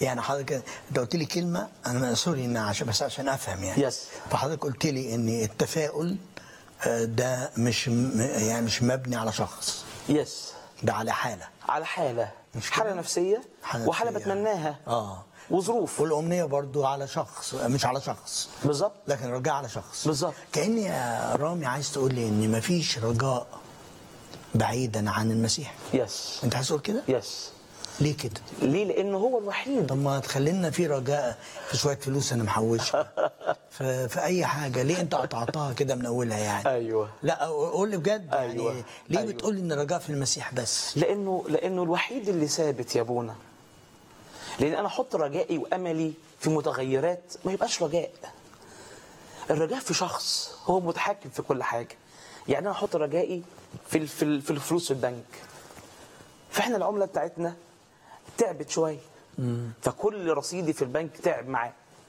يعني حضرتك انت قلت لي كلمه انا سوري ان عشان بس عشان افهم يعني Yes. فحضرتك قلت لي ان التفاؤل آه، ده مش م- يعني مش مبني على شخص يس ده على حاله على حاله مش حاله كده؟ نفسيه حالة وحاله نفسية. بتمناها اه وظروف والامنيه برضو على شخص مش على شخص بالظبط لكن رجاء على شخص بالظبط. كاني يا رامي عايز تقول لي ان مفيش رجاء بعيدا عن المسيح يس انت عايز تقول كده يس ليه كده ليه لانه هو الوحيد طب ما تخلينا في رجاء في شويه فلوس انا محوشها في, في اي حاجه ليه انت قطعتها كده من اولها يعني ايوه لا قول لي بجد أيوة. يعني ليه أيوة. بتقول لي ان الرجاء في المسيح بس لانه لانه الوحيد اللي ثابت يا ابونا لان انا احط رجائي واملي في متغيرات ما يبقاش رجاء الرجاء في شخص هو متحكم في كل حاجه يعني انا احط رجائي في ال- في ال- في الفلوس في البنك فاحنا العمله بتاعتنا تعبت شويه فكل رصيدي في البنك تعب معاه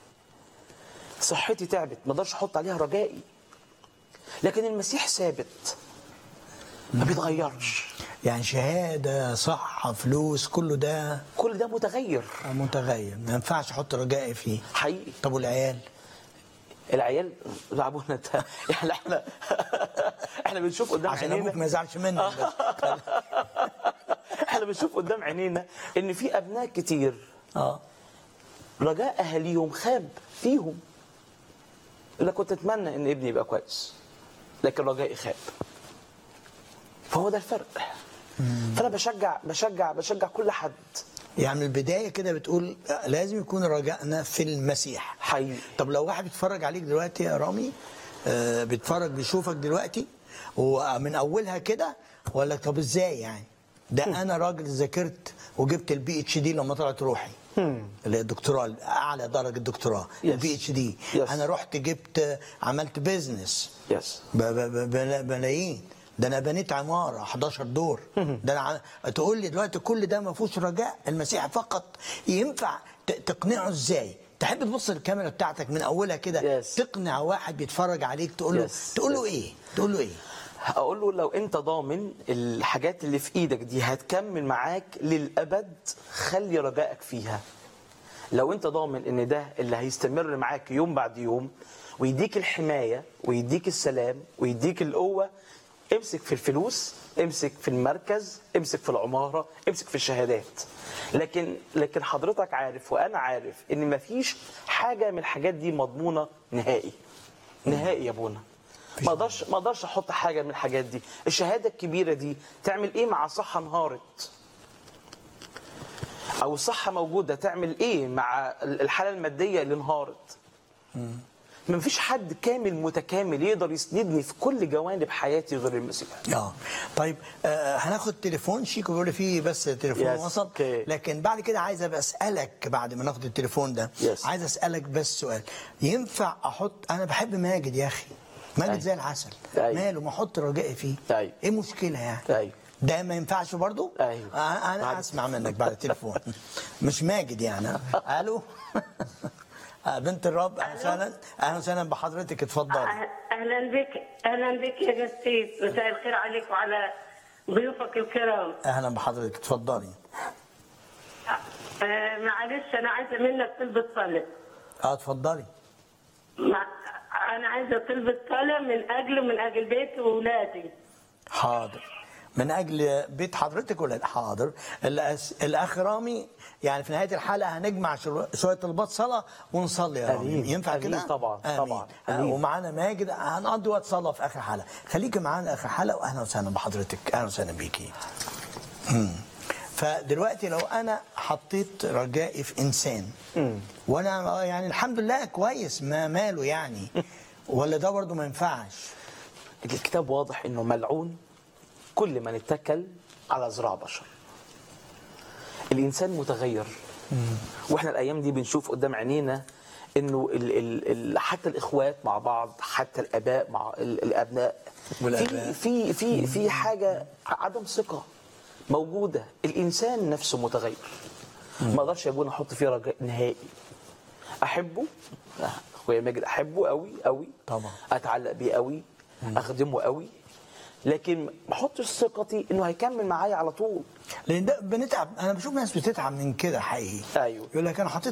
صحتي تعبت ما اقدرش احط عليها رجائي لكن المسيح ثابت ما بيتغيرش يعني شهاده صحه فلوس كله ده كل ده متغير متغير ما ينفعش احط رجائي فيه حقيقي طب والعيال العيال لعبونا ده يعني احنا احنا بنشوف قدام عشان ابوك ما عينينا يزعلش منك بس. احنا بنشوف قدام عينينا ان في ابناء كتير اه رجاء اهاليهم خاب فيهم الا كنت اتمنى ان ابني يبقى كويس لكن رجائي خاب فهو ده الفرق فانا بشجع بشجع بشجع كل حد يعني من البدايه كده بتقول لازم يكون رجائنا في المسيح حقيقي طب لو واحد بيتفرج عليك دلوقتي يا رامي آه بيتفرج بيشوفك دلوقتي ومن اولها كده ولا طب ازاي يعني ده انا راجل ذاكرت وجبت البي اتش دي لما طلعت روحي اللي هي الدكتوراه اعلى درجه دكتوراه Yes. البي اتش دي Yes. انا رحت جبت عملت بيزنس يس ب- ب- ب- ملايين ده انا بنيت عماره 11 دور ده انا ع- تقول لي دلوقتي كل ده ما فيهوش رجاء المسيح فقط ينفع ت- تقنعه ازاي تحب تبص للكاميرا بتاعتك من اولها كده Yes. تقنع واحد بيتفرج عليك تقول له Yes. تقول له Yes. ايه تقول له ايه اقول له لو انت ضامن الحاجات اللي في ايدك دي هتكمل معاك للابد خلي رجائك فيها لو انت ضامن ان ده اللي هيستمر معاك يوم بعد يوم ويديك الحمايه ويديك السلام ويديك القوه امسك في الفلوس امسك في المركز امسك في العماره امسك في الشهادات لكن لكن حضرتك عارف وانا عارف ان مفيش حاجه من الحاجات دي مضمونه نهائي نهائي يا ابونا ما اقدرش ما اقدرش احط حاجه من الحاجات دي الشهاده الكبيره دي تعمل ايه مع صحه انهارت او الصحه موجوده تعمل ايه مع الحاله الماديه اللي انهارت ما فيش حد كامل متكامل يقدر يسندني في كل جوانب حياتي غير المسيح اه طيب آه هناخد تليفون شيكو بيقول لي فيه بس تليفون Yes. وصل Okay. لكن بعد كده عايز ابقى اسالك بعد ما ناخد التليفون ده Yes. عايز اسالك بس سؤال ينفع احط انا بحب ماجد يا اخي ماجد أيوة. زي العسل أيوة. ماله ما احط رجائي فيه أيوة. ايه المشكله يعني أيوة. ده ما ينفعش برضو أيوة. آه، انا بعد- اسمع منك بعد التليفون مش ماجد يعني الو آه، بنت الرب اهلا وسهلا اهلا وسهلا بحضرتك اتفضلي اهلا بك اهلا بك يا جسيس مساء الخير عليك وعلى ضيوفك الكرام اهلا بحضرتك اتفضلي آه معلش انا عايزه منك طلبة صلاة اه اتفضلي مع... انا عايزه طلبة صلاة من اجل من اجل بيتي واولادي حاضر من اجل بيت حضرتك ولا لا؟ حاضر الأس... الاخ رامي يعني في نهايه الحلقه هنجمع شو- شويه طلبات صلاه ونصلي يا رامي أمين. ينفع أمين كده طبعاً، آمين. طبعاً. آه، أمين. ومعانا ماجد هنقضي وقت صلاه في اخر حلقه خليكي معانا اخر حلقه واهلا وسهلا بحضرتك اهلا وسهلا بيكي مم. فدلوقتي لو انا حطيت رجائي في انسان وانا يعني الحمد لله كويس ما ماله يعني ولا ده برضه ما ينفعش الكتاب واضح انه ملعون كل من اتكل على ذراع بشر الانسان متغير واحنا الايام دي بنشوف قدام عينينا انه ال ال ال حتى الاخوات مع بعض حتى الاباء مع ال الابناء والآباء. في في في في حاجه عدم ثقه موجوده الانسان نفسه متغير ما اقدرش يا ابونا احط فيه رجاء نهائي احبه آه، اخويا ماجد احبه قوي قوي طبعا. اتعلق بيه قوي اخدمه قوي لكن ما احطش ثقتي انه هيكمل معايا على طول لان ده بنتعب انا بشوف ناس بتتعب من كده حقيقي أيوه. يقول لك انا حطيت